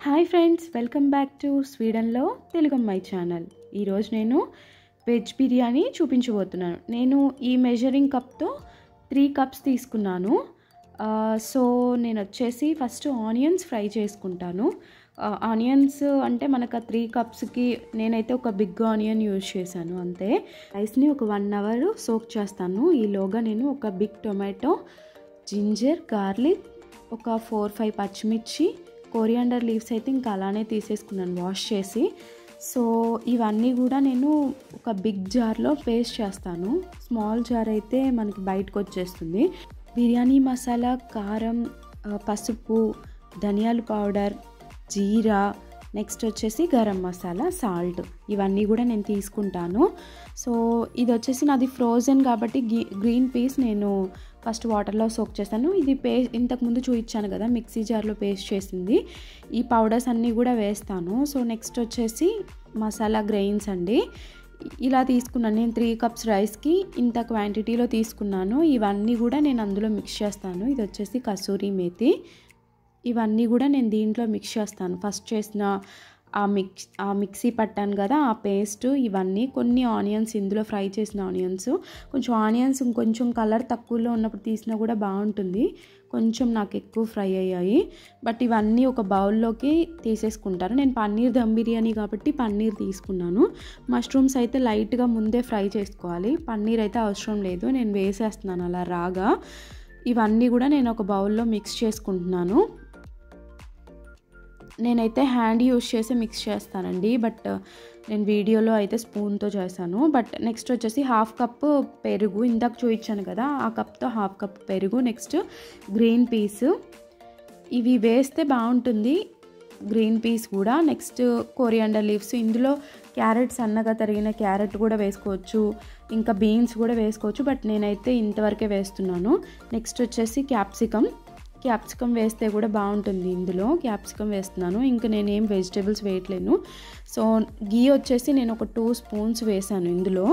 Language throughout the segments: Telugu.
hi friends welcome back to స్వీడన్లో తెలుగు అమ్మాయి ఛానల్ ఈరోజు నేను వెజ్ బిర్యానీ చూపించబోతున్నాను నేను ఈ మెజరింగ్ కప్తో త్రీ కప్స్ తీసుకున్నాను ఆ, సో నేను వచ్చేసి ఫస్ట్ ఆనియన్స్ ఫ్రై చేసుకుంటాను ఆ, ఆనియన్స్ అంటే మనకు ఆ త్రీ కప్స్కి నేనైతే ఒక బిగ్ ఆనియన్ యూజ్ చేశాను అంతే రైస్ని ఒక వన్ అవర్ సోక్ చేస్తాను ఈలోగా నేను ఒక బిగ్ టొమాటో జింజర్ గార్లిక్ ఒక ఫోర్ ఫైవ్ పచ్చిమిర్చి కోరియాండర్ లీవ్స్ అయితే ఇంకా అలానే తీసేసుకున్నాను వాష్ చేసి సో ఇవన్నీ కూడా నేను ఒక బిగ్ జార్లో పేస్ట్ చేస్తాను స్మాల్ జార్ అయితే మనకి బయటకు వచ్చేస్తుంది బిర్యానీ మసాలా కారం ఆ, పసుపు ధనియాల పౌడర్ జీరా నెక్స్ట్ వచ్చేసి గరం మసాలా సాల్ట్ ఇవన్నీ కూడా నేను తీసుకుంటాను సో ఇది వచ్చేసి నాది ఫ్రోజన్ కాబట్టి గి గ్రీన్ పీస్ నేను ఫస్ట్ వాటర్లో సోక్ చేస్తాను ఇది పే ఇంతకుముందు చూపించాను కదా మిక్సీ జార్లో పేస్ట్ చేసింది ఈ పౌడర్స్ అన్నీ కూడా వేస్తాను సో నెక్స్ట్ వచ్చేసి మసాలా గ్రెయిన్స్ అండి ఇలా తీసుకున్నాను నేను త్రీ కప్స్ రైస్కి ఇంత క్వాంటిటీలో తీసుకున్నాను ఇవన్నీ కూడా నేను అందులో మిక్స్ చేస్తాను ఇది వచ్చేసి కసూరి మేతి ఇవన్నీ కూడా నేను దీంట్లో మిక్స్ చేస్తాను ఫస్ట్ చేసిన ఆ మిక్స్ ఆ మిక్సీ పట్టాను కదా ఆ పేస్ట్ ఇవన్నీ కొన్ని ఆనియన్స్ ఇందులో ఫ్రై చేసిన ఆనియన్స్ కొంచెం ఆనియన్స్ ఇంకొంచెం కలర్ తక్కువలో ఉన్నప్పుడు తీసినా కూడా బాగుంటుంది కొంచెం నాకు ఎక్కువ ఫ్రై అయ్యాయి బట్ ఇవన్నీ ఒక బౌల్లోకి తీసేసుకుంటాను నేను పన్నీర్ దమ్ బిర్యానీ కాబట్టి పన్నీర్ తీసుకున్నాను మష్రూమ్స్ అయితే లైట్గా ముందే ఫ్రై చేసుకోవాలి పన్నీర్ అయితే అవసరం లేదు నేను వేసేస్తున్నాను అలా రాగా ఇవన్నీ కూడా నేను ఒక బౌల్లో మిక్స్ చేసుకుంటున్నాను నేనైతే హ్యాండ్ యూస్ చేసి మిక్స్ చేస్తానండి బట్ నేను వీడియోలో అయితే స్పూన్తో చేశాను బట్ నెక్స్ట్ వచ్చేసి హాఫ్ కప్ పెరుగు ఇందాక చూపించాను కదా ఆ కప్తో హాఫ్ కప్ పెరుగు నెక్స్ట్ గ్రీన్ పీస్ ఇవి వేస్తే బాగుంటుంది గ్రీన్ పీస్ కూడా నెక్స్ట్ కోరియాండర్ లీవ్స్ ఇందులో క్యారెట్ సన్నగా తరిగిన క్యారెట్ కూడా వేసుకోవచ్చు ఇంకా బీన్స్ కూడా వేసుకోవచ్చు బట్ నేనైతే ఇంతవరకే వేస్తున్నాను నెక్స్ట్ వచ్చేసి క్యాప్సికమ్ క్యాప్సికమ్ వేస్తే కూడా బాగుంటుంది ఇందులో క్యాప్సికమ్ వేస్తున్నాను ఇంకా నేనేం వెజిటేబుల్స్ వేయట్లేను సో గీ వచ్చేసి నేను ఒక టూ స్పూన్స్ వేసాను ఇందులో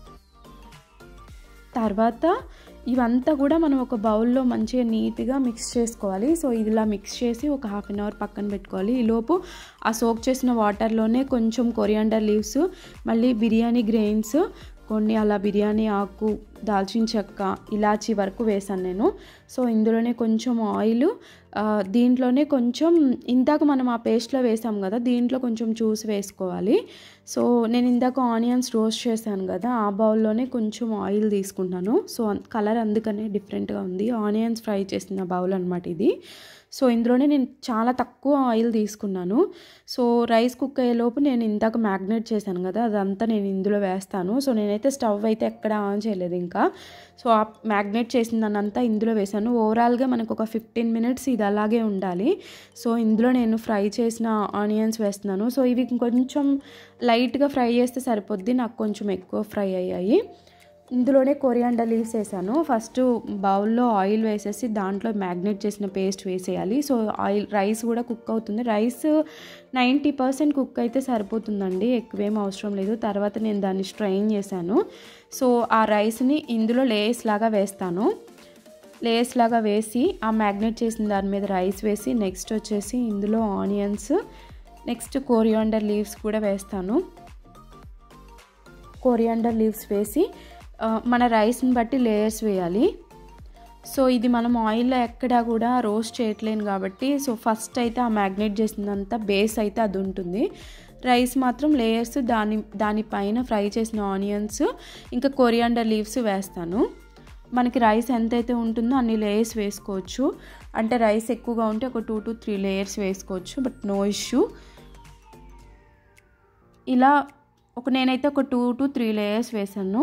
తర్వాత ఇవంతా కూడా మనం ఒక బౌల్లో మంచిగా నీట్గా మిక్స్ చేసుకోవాలి సో ఇలా మిక్స్ చేసి ఒక హాఫ్ అన్ అవర్ పక్కన పెట్టుకోవాలి ఈలోపు ఆ సోక్ చేసిన వాటర్లోనే కొంచెం కొరియాండర్ లీవ్స్ మళ్ళీ బిర్యానీ గ్రెయిన్స్ కొన్ని అలా బిర్యానీ ఆకు దాల్చిన చెక్క ఇలాచీ వరకు వేసాను నేను సో ఇందులోనే కొంచెం ఆయిల్ దీంట్లోనే కొంచెం ఇందాక మనం ఆ పేస్ట్లో వేసాం కదా దీంట్లో కొంచెం చూసి వేసుకోవాలి సో నేను ఇందాక ఆనియన్స్ రోస్ట్ చేశాను కదా ఆ బౌల్లోనే కొంచెం ఆయిల్ తీసుకుంటాను సో కలర్ అందుకనే డిఫరెంట్గా ఉంది ఆనియన్స్ ఫ్రై చేసిన బౌల్ అనమాట ఇది సో ఇందులోనే నేను చాలా తక్కువ ఆయిల్ తీసుకున్నాను సో రైస్ కుక్ అయ్యేలోపు నేను ఇందాక మ్యాగ్నేట్ చేశాను కదా అదంతా నేను ఇందులో వేస్తాను సో నేనైతే స్టవ్ అయితే ఎక్కడ ఆన్ చేయలేదు ఇంకా సో ఆ మ్యాగ్నేట్ చేసిన దాన్నంతా ఇందులో వేసాను ఓవరాల్గా మనకు ఒక ఫిఫ్టీన్ మినిట్స్ ఇది అలాగే ఉండాలి సో ఇందులో నేను ఫ్రై చేసిన ఆనియన్స్ వేస్తున్నాను సో ఇవి కొంచెం లైట్గా ఫ్రై చేస్తే సరిపోద్ది నాకు కొంచెం ఎక్కువ ఫ్రై అయ్యాయి ఇందులోనే కొరియాండర్ లీవ్స్ వేసాను ఫస్ట్ బౌల్లో ఆయిల్ వేసేసి దాంట్లో మ్యాగ్నేట్ చేసిన పేస్ట్ వేసేయాలి సో ఆయిల్ రైస్ కూడా కుక్ అవుతుంది రైస్ నైంటీ పర్సెంట్ కుక్ అయితే సరిపోతుందండి ఎక్కువేం అవసరం లేదు తర్వాత నేను దాన్ని స్ట్రైన్ చేశాను సో ఆ రైస్ని ఇందులో లేస్ లాగా వేస్తాను లేస్ లాగా వేసి ఆ మ్యాగ్నేట్ చేసిన దాని మీద రైస్ వేసి నెక్స్ట్ వచ్చేసి ఇందులో ఆనియన్స్ నెక్స్ట్ కోరియాండర్ లీవ్స్ కూడా వేస్తాను కోరియాండర్ లీవ్స్ వేసి మన రైస్ని బట్టి లేయర్స్ వేయాలి సో ఇది మనం ఆయిల్లో ఎక్కడా కూడా రోస్ట్ చేయట్లేను కాబట్టి సో ఫస్ట్ అయితే ఆ మ్యాగ్నేట్ చేసిందంతా బేస్ అయితే అది ఉంటుంది రైస్ మాత్రం లేయర్స్ దాని దానిపైన ఫ్రై చేసిన ఆనియన్స్ ఇంకా కొరియాండర్ లీవ్స్ వేస్తాను మనకి రైస్ ఎంతైతే ఉంటుందో అన్ని లేయర్స్ వేసుకోవచ్చు అంటే రైస్ ఎక్కువగా ఉంటే ఒక టూ టు త్రీ లేయర్స్ వేసుకోవచ్చు బట్ నో ఇష్యూ ఇలా ఒక నేనైతే ఒక టూ టు త్రీ లేయర్స్ వేసాను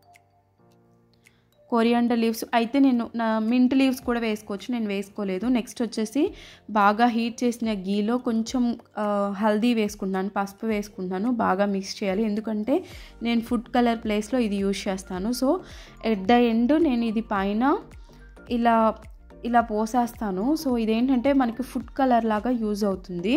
కొరియాండర్ లీవ్స్ అయితే నేను నా మింట్ లీవ్స్ కూడా వేసుకోవచ్చు నేను వేసుకోలేదు నెక్స్ట్ వచ్చేసి బాగా హీట్ చేసిన గీలో కొంచెం హల్దీ వేసుకుంటున్నాను పసుపు వేసుకుంటున్నాను బాగా మిక్స్ చేయాలి ఎందుకంటే నేను ఫుడ్ కలర్ ప్లేస్లో ఇది యూజ్ చేస్తాను సో ఎట్ ద ఎండ్ నేను ఇది పైన ఇలా ఇలా పోసేస్తాను సో ఇదేంటంటే మనకి ఫుడ్ కలర్ లాగా యూజ్ అవుతుంది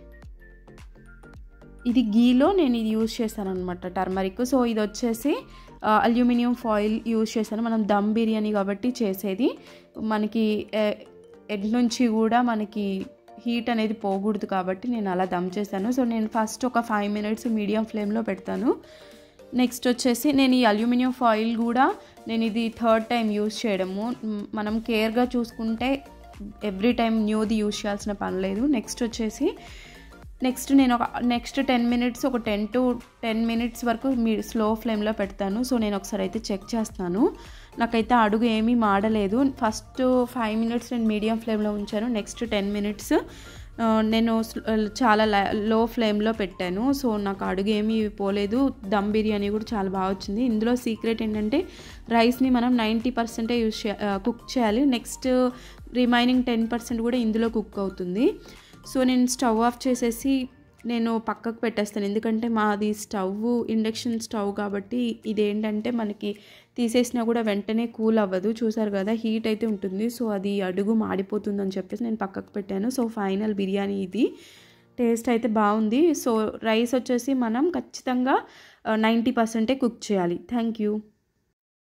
ఇది గీలో నేను ఇది యూజ్ చేశాను అనమాట టర్మరిక్ సో ఇది వచ్చేసి అల్యూమినియం ఫాయిల్ యూజ్ చేశాను మనం దమ్ బిర్యానీ కాబట్టి చేసేది మనకి ఎడ్ నుంచి కూడా మనకి హీట్ అనేది పోకూడదు కాబట్టి నేను అలా దమ్ చేశాను సో నేను ఫస్ట్ ఒక ఫైవ్ మినిట్స్ మీడియం ఫ్లేమ్లో పెడతాను నెక్స్ట్ వచ్చేసి నేను ఈ అల్యూమినియం ఫాయిల్ కూడా నేను ఇది థర్డ్ టైం యూస్ చేయడము మ్, మనం కేర్గా చూసుకుంటే ఎవ్రీ టైం న్యూది యూస్ చేయాల్సిన పని లేదు నెక్స్ట్ వచ్చేసి నెక్స్ట్ నేను ఒక నెక్స్ట్ టెన్ మినిట్స్ ఒక టెన్ టు టెన్ మినిట్స్ వరకు మీ స్లో ఫ్లేమ్లో పెడతాను సో నేను ఒకసారి అయితే చెక్ చేస్తాను నాకైతే అడుగు ఏమీ మాడలేదు ఫస్ట్ ఫైవ్ మినిట్స్ నేను మీడియం ఫ్లేమ్లో ఉంచాను నెక్స్ట్ టెన్ మినిట్స్ నేను స్ల- చాలా లో ఫ్లేమ్లో పెట్టాను సో నాకు అడుగు ఏమీ పోలేదు దమ్ బిర్యానీ కూడా చాలా బాగా వచ్చింది ఇందులో సీక్రెట్ ఏంటంటే రైస్ని మనం నైంటీ పర్సెంటే యూస్ చే కుక్ చేయాలి నెక్స్ట్ రిమైనింగ్ టెన్ పర్సెంట్ కూడా ఇందులో కుక్ అవుతుంది సో నేను స్టవ్ ఆఫ్ చేసేసి నేను పక్కకు పెట్టేస్తాను ఎందుకంటే మాది స్టవ్ ఇండక్షన్ స్టవ్ కాబట్టి ఇదేంటంటే మనకి తీసేసినా కూడా వెంటనే కూల్ అవ్వదు చూసారు కదా హీట్ అయితే ఉంటుంది సో అది అడుగు మాడిపోతుంది అని చెప్పేసి నేను పక్కకు పెట్టాను సో ఫైనల్ బిర్యానీ ఇది టేస్ట్ అయితే బాగుంది సో రైస్ వచ్చేసి మనం ఖచ్చితంగా నైంటీ పర్సెంటే కుక్ చేయాలి థ్యాంక్ యూ